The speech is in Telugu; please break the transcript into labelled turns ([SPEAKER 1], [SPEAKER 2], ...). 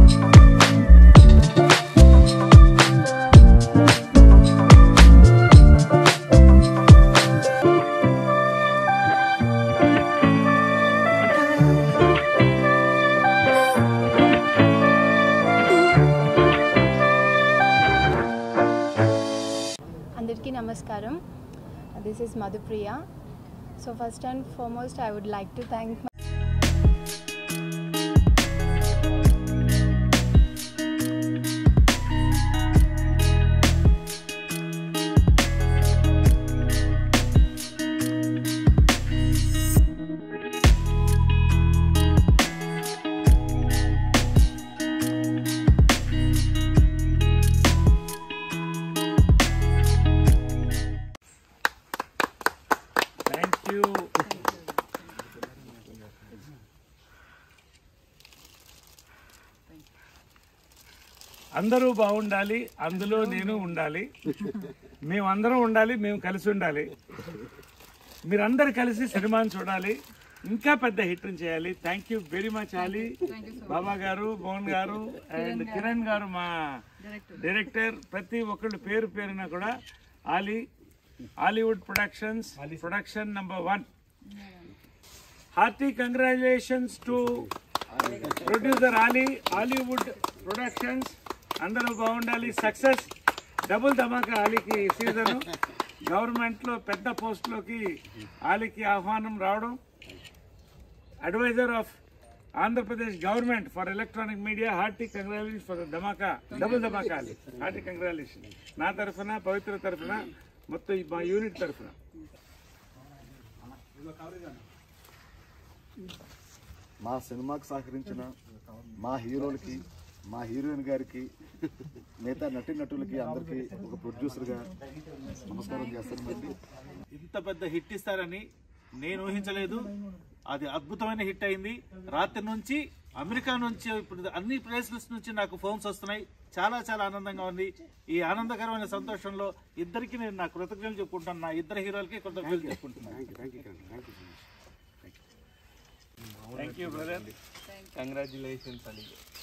[SPEAKER 1] అందరికీ నమస్కారం this is Madhupriya so first and foremost I would like to thank
[SPEAKER 2] thank you అందరూ బాగుండాలి అందులో నేను ఉండాలి మేమందరం ఉండాలి మేము కలిసి ఉండాలి మీరందరు కలిసి సినిమాని చూడాలి ఇంకా పెద్ద హిట్ చేయాలి thank you very much Ali Baba garu Mohan గారు అండ్ కిరణ్ గారు మా డైరెక్టర్ ప్రతి ఒక్కళ్ళు పేరు పేరున కూడా Ali Hollywood productions production number one hearty congratulations to producer Ali Hollywood productions అందరూ బాగుండాలి సక్సెస్ డబుల్ ధమాకా ఆలీకి సీజన్ గవర్నమెంట్ లో పెద్ద పోస్ట్ లోకి ఆలీకి ఆహ్వానం రావడం adviser of Andhra Pradesh government for electronic media hearty congratulation for dhamaka double dhamaka Ali hearty congratulation నా తరఫున పవిత్ర తరఫున మొత్తం ఈ మా యూనిట్ తరఫున
[SPEAKER 3] మా సినిమాకు సహకరించిన మా హీరోలకి మా హీరోయిన్ గారికి మిగతా నటి నటులకి అందరికీ ఒక ప్రొడ్యూసర్గా నమస్కారం చేస్తానండి
[SPEAKER 4] ఇంత పెద్ద హిట్ ఇస్తారని నేను ఊహించలేదు అది అద్భుతమైన హిట్ అయింది రాత్రి నుంచి అమెరికా నుంచి ఇప్పుడు అన్ని ప్లేసెస్ నుంచి నాకు ఫోన్స్ వస్తున్నాయి చాలా చాలా ఆనందంగా ఉంది ఈ ఆనందకరమైన సంతోషంలో ఇద్దరికి నేను నా కృతజ్ఞతలు చెప్పుకుంటాను నా ఇద్దరు హీరోలకి కృతజ్ఞతలు చెప్పుకుంటున్నాను
[SPEAKER 2] థ్యాంక్ యూ బ్రదర్
[SPEAKER 5] కంగ్రాచులేషన్స్ అని